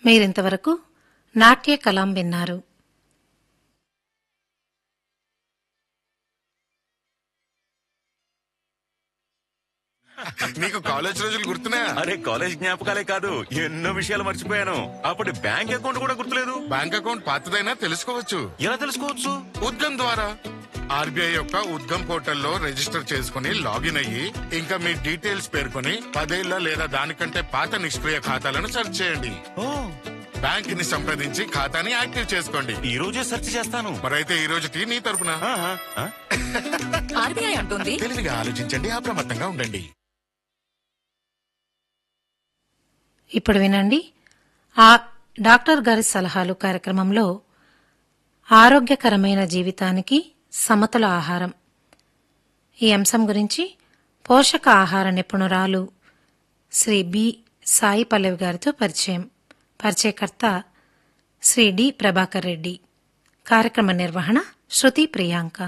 మీరింతవరకు నాట్య కలాం విన్నారు నీకు కాలేజ్ రోజులు గుర్తున్నాయా అరే కాలేజ్ జ్ఞాపకాలే కాదు ఎన్నో విషయాలు మర్చిపోయాను అప్పటి బ్యాంక్ అకౌంట్ కూడా గుర్తులేదు బ్యాంక్ అకౌంట్ పాతదైనా తెలుసుకోవచ్చు ఎలా తెలుసుకోవచ్చు ఉద్గమ్ ద్వారా ఆర్బీఐ యొక్క ఉద్గమ్ పోర్టల్లో రిజిస్టర్ చేసుకుని లాగిన్ అయ్యి ఇంకా మీ డీటెయిల్స్ పేర్కొని పదేళ్ల లేదా దానికంటే పాత నిష్క్రియ ఖాతాలను సెర్చ్ చేయండి ఓ బ్యాంక్ ని సంప్రదించి ఖాతాని యాక్టివ్ చేసుకోండి ఈ రోజే సెర్చ్ చేస్తాను మరైతే ఈ రోజుకి నీ తరపున ఆహా, ఆ? ఆర్బీఐ అంటుంది తెలివిగా ఆలోచించండి అప్రమత్తంగా ఉండండి ఇప్పుడు వినండి ఆ డాక్టర్ గారి సలహాలు కార్యక్రమంలో ఆరోగ్యకరమైన జీవితానికి సమతుల ఆహారం ఈ అంశం గురించి పోషక ఆహార నిపుణురాలు శ్రీ బి సాయి పల్లవి గారితో పరిచయం పరిచయకర్త శ్రీ డి ప్రభాకర్ రెడ్డి కార్యక్రమ నిర్వహణ శృతి ప్రియాంక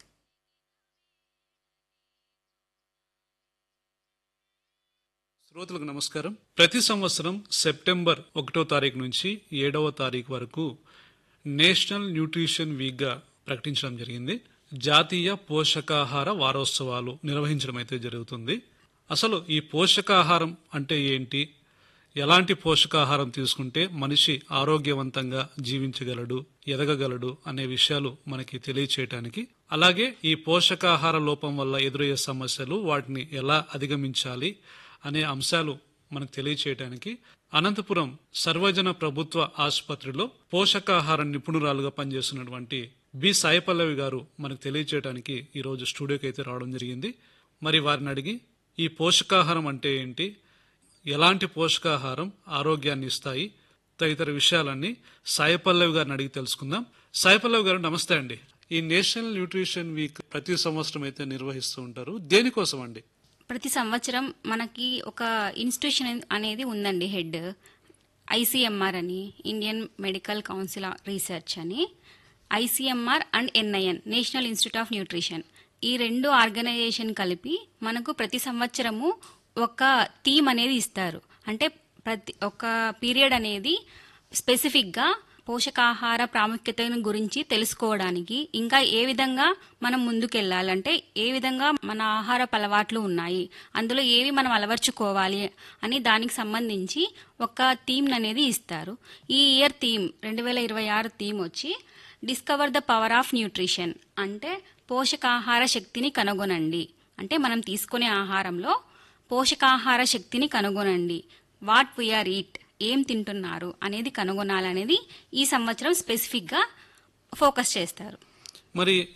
శ్రోతలకు నమస్కారం ప్రతి సంవత్సరం సెప్టెంబర్ ఒకటో తారీఖు నుంచి ఏడవ తారీఖు వరకు నేషనల్ న్యూట్రిషన్ వీక్ గా ప్రకటించడం జరిగింది జాతీయ పోషకాహార వారోత్సవాలు నిర్వహించడం అయితే జరుగుతుంది అసలు ఈ పోషకాహారం అంటే ఏంటి ఎలాంటి పోషకాహారం తీసుకుంటే మనిషి ఆరోగ్యవంతంగా జీవించగలడు ఎదగగలడు అనే విషయాలు మనకి తెలియచేయటానికి అలాగే ఈ పోషకాహార లోపం వల్ల ఎదురయ్యే సమస్యలు వాటిని ఎలా అధిగమించాలి అనే అంశాలు మనకు తెలియచేయడానికి అనంతపురం సర్వజన ప్రభుత్వ ఆసుపత్రిలో పోషకాహార నిపుణురాలుగా పనిచేస్తున్నటువంటి బి సాయిపల్లవి గారు మనకు తెలియచేయడానికి ఈరోజు స్టూడియోకి అయితే రావడం జరిగింది మరి వారిని అడిగి ఈ పోషకాహారం అంటే ఏంటి ఎలాంటి పోషకాహారం ఆరోగ్యాన్ని ఇస్తాయి తదితర విషయాలన్నీ సాయిపల్లవి గారిని అడిగి తెలుసుకుందాం సాయిపల్లవి గారు నమస్తే అండి ఈ నేషనల్ న్యూట్రిషన్ వీక్ ప్రతి సంవత్సరం అయితే నిర్వహిస్తూ ఉంటారు దేనికోసం అండి ప్రతి సంవత్సరం మనకి ఒక ఇన్స్టిట్యూషన్ అనేది ఉందండి హెడ్ ఐసీఎంఆర్ అని ఇండియన్ మెడికల్ కౌన్సిల్ రీసెర్చ్ అని ICMR and NIN national institute of nutrition ఈ రెండు ఆర్గనైజేషన్ కలిపి మనకు ప్రతి సంవత్సరము ఒక థీమ్ అనేది ఇస్తారు అంటే ప్రతి ఒక పీరియడ్ అనేది స్పెసిఫిక్గా పోషకాహార ప్రాముఖ్యతను గురించి తెలుసుకోవడానికి ఇంకా ఏ విధంగా మనం ముందుకెళ్ళాలంటే ఏ విధంగా మన ఆహార అలవాట్లు ఉన్నాయి అందులో ఏవి మనం అలవర్చుకోవాలి అని దానికి సంబంధించి ఒక థీమ్ అనేది ఇస్తారు ఈ ఇయర్ థీమ్ రెండు వేల ఇరవై ఆరు థీమ్ వచ్చి discover the power of nutrition అంటే పోషకాహార శక్తిని కనుగొనండి అంటే మనం తీసుకునే ఆహారంలో పోషకాహార శక్తిని కనుగొనండి వాట్ వీఆర్ ఈట్ ఏం తింటున్నారు అనేది కనుగొనాలనేది ఈ సంవత్సరం స్పెసిఫిక్గా ఫోకస్ చేస్తారు మరి